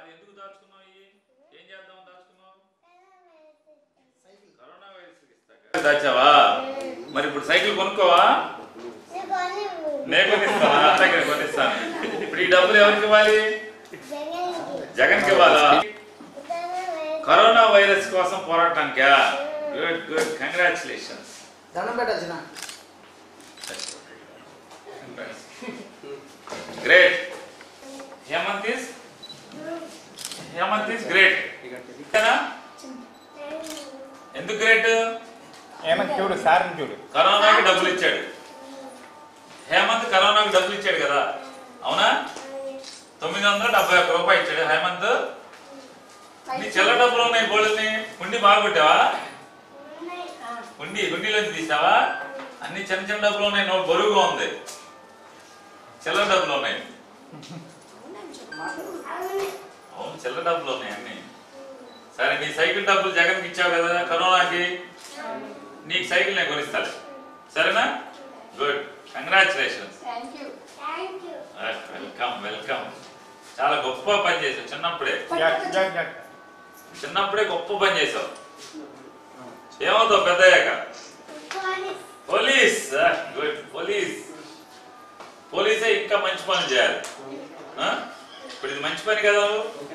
కాదు ఎందుకు దాచుకున్నావు ఇవి ఏం చేద్దాం దాచుకున్నావు కరోనా వైరస్ ఇస్తాక దాచావా మరి ఇప్పుడు సైకిల్ కొనుక్కోవా నేను కొనిస్తాను అత్తగా కొనిస్తాను ఇప్పుడు ఈ డబ్బులు ఎవరికి ఇవ్వాలి జగన్కి ఇవ్వాలా కరోనా వైరస్ కోసం పోరాటానికా గుడ్ గుడ్ కంగ్రాచులేషన్స్ దండం పెట్టొచ్చిన great Hemanth is Hemanth is great ఎందుకు గ్రేట్ ఏమని చూడు సార్ని చూడు కరోనాకి డబ్బులు ఇచ్చాడు హేమంత్ కరోనాకి డబ్బులు ఇచ్చాడు కదా అవునా తొమ్మిది వందల డెబ్బై ఒక్క రూపాయి ఇచ్చాడు హేమంత్ నీ చిల్ల డబ్బులు ఉన్నాయి బోళ్ళని ఉండి బాగుంటావా ఉండి గుండీలోంచి తీసావా అన్ని చిన్న చిన్న డబ్బులు ఉన్నాయి నోట్ బరువుగా ఉంది చిల్లర డబ్బులు ఉన్నాయి అవును చిల్లర డబ్బులు ఉన్నాయి అన్ని సరే నీ సైకిల్ డబ్బులు జగన్కి ఇచ్చావు కదా కరోనాకి నీకు సైకిల్ నేను కొనిస్తాను సరేనా గుడ్ కంగ్రాచులేషన్స్ వెల్కమ్ వెల్కమ్ చాలా గొప్ప పని చేసావు చిన్నప్పుడే జాగ్ జాగ్ జాగ్ చిన్నప్పుడే గొప్ప పని చేసావు ఏమవుతావు పెద్దయ్యాక పోలీస్ గుడ్ పోలీస్ పోలీసే ఇంకా మంచి పనులు చేయాలి ఆ? ఇప్పుడు ఇది మంచి పని కదా నువ్వు?